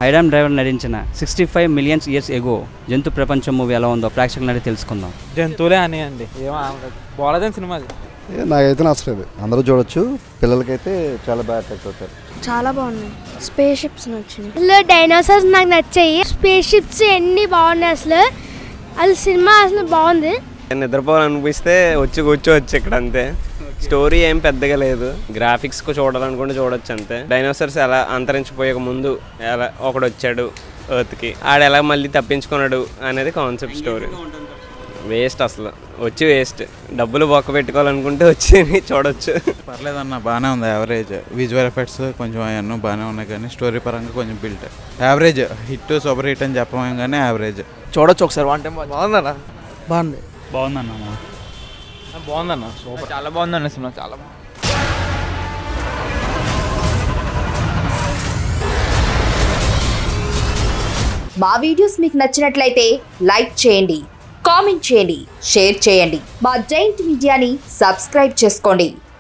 ఐడామ్ Driver నటించిన sixty five millions years ago జంతు ప్రపంచం మూవీ ఎలా ఉందో ప్రేక్షకులని తెలుసుకుందాం జంతువులే అని అండి ఏమో బాగాలేదని సినిమా అది ఏ, నాకైతే నచ్చలేదు అందరూ చూడొచ్చు పిల్లలకైతే చాలా బాగా అట్రాక్ట్ అవుతారు చాలా బాగున్నాయి స్పేస్ షిప్స్ నచ్చినాయి అసలు డైనోసార్స్ నాకు నచ్చాయి స్పేస్ షిప్స్ ఎన్ని బాగున్నాయి అసలు అసలు సినిమా అసలు బాగుంది నిద్రపోవాలనిపిస్తే వచ్చి కూర్చోవచ్చు ఇక్కడ అంతే స్టోరీ ఏం పెద్దగా లేదు గ్రాఫిక్స్ కు చూడాలనుకుంటే చూడొచ్చు అంతే డైనోసార్స్ ఎలా అంతరించిపోయక ముందు ఎలా ఒకడు వచ్చాడు ఎర్త్కి ఆడు ఎలా మళ్ళీ తప్పించుకున్నాడు అనేది కాన్సెప్ట్ స్టోరీ వేస్ట్ అసలు వచ్చి వేస్ట్ డబ్బులు బొక్క పెట్టుకోవాలనుకుంటే వచ్చి చూడొచ్చు పర్లేదన్న బాగానే ఉంది యావరేజ్ విజువల్ ఎఫెక్ట్స్ కొంచెం అవన్నీ బాగానే ఉన్నాయి కానీ స్టోరీ పరంగా కొంచెం built average hit super hit అని చెప్పలేం కానీ యావరేజ్ చూడొచ్చు ఒకసారి వన్ టైం బాగుందన్న బాగుంది బాగుందన్న బాగుందన్న సూపర్ చాలా బాగుందన్న సినిమా చాలా బాగుంది మా వీడియోస్ మీకు నచ్చినట్లయితే లైక్ చేయండి కామెంట్ చేయండి షేర్ చేయండి మా జైంట్ మీడియాని సబ్స్క్రైబ్ చేసుకోండి